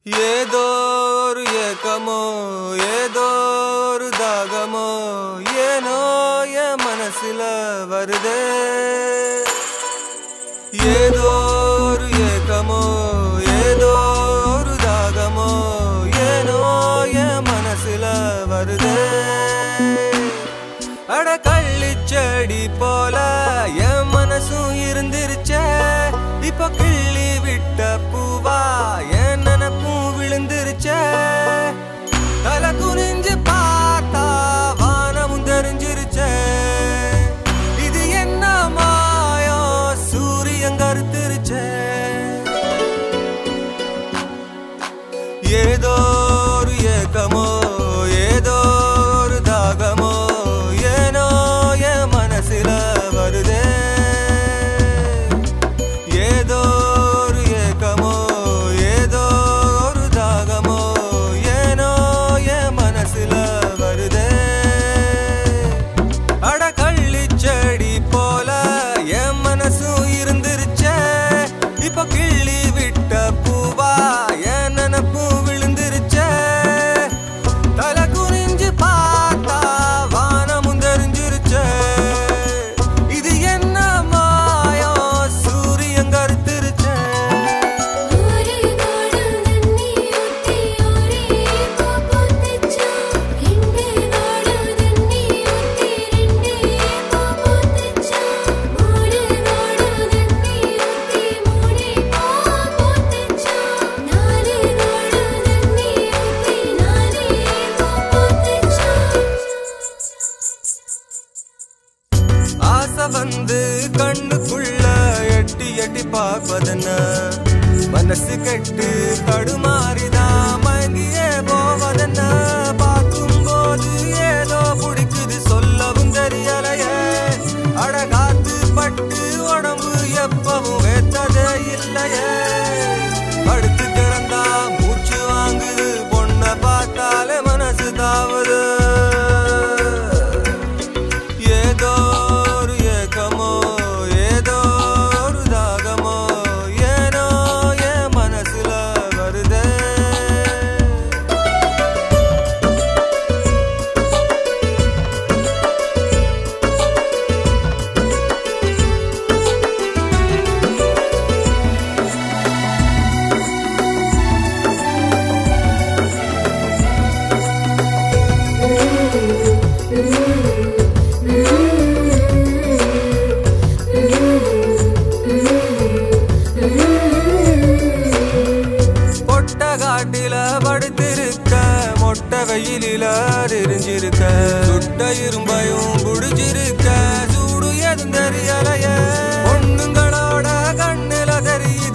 ஏதோ ஒரு ஏக்கமோ ஏதோ ஒரு தாகமோ ஏனோ என் மனசுல வருதே ஏதோ ஒரு ஏக்கமோ ஏதோ ஒரு தாகமோ ஏனோ என் மனசுல வருதே அட கள்ளிச்செடி போல என் மனசும் இருந்துருச்சே இப்ப கிள்ளி விட்ட பூவா என் நினப்பும் விழுந்துருச்சே தலை குனிஞ்சு பார்த்தா வானமும் தெரிஞ்சிருச்சே இது என்ன மாயம் சூரியன் கருத்துருச்சே ஏதோ ஒரு ஏக்கமோ ஏதோ ஒரு தாகமோ ஏனோ என் மனசுல வருதே ஏதோ ஒரு ஏக்கமோ ஏதோ ஒரு தாகமோ ஏனோ என் மனசுல வருதே அட கள்ளிச்செடி போல என் மனசும் இருந்துருச்சே இப்ப கிள்ளி விட்ட பூவா என் நினப்பும் விழுந்துருச்சே தலை குனிஞ்சு பார்த்தா வானமும் தெரிஞ்சிருச்சே இது என்ன மாயம் சூரியன் கருத்துருச்சே ஒரு நாடு தண்ணி ஊத்தி ஒரே பாப்போத்துச்சா ரெண்டு நாடு தண்ணி ஊத்தி ரெண்டே பாப்போத்துச்சா மூணு நாடு தண்ணி ஊத்தி மூணே பாப்போத்துச்சா நாலு நாடு தண்ணி ஊத்தி நாலே பாப்போத்துச்சா ஆசை வந்து கண்ணுக்குள்ள எட்டி எட்டி பார்ப்பதென்ன மனசு கெட்டு தடுமாறிதான் மயங்கியே போவதென்ன பார்க்கும்போது ஏதோ பிடிக்குது சொல்லவும் தெரியலையே அடகாத்து பட்டு உடம்பு எப்பவும் வேத்ததே இல்லையே படுத்து கிடந்தா மூச்சு வாங்குது பொண்ணை பார்த்தாலே மனசு தாவுது ஏதோ ஒரு ஏக்கமோ ஏதோ ஒரு தாகமோ ஏனோ என் மனசுல வருதே பொட்ட காட்டில படுத்திருக்க மொட்டை வெயிலில எரிஞ்சிருக்க சுட்ட இரும்பையும் குடிச்சிருக்க சூடு எதுவும் தெரியலைய பொண்ணுங்களோட கண்ணுல தெரிய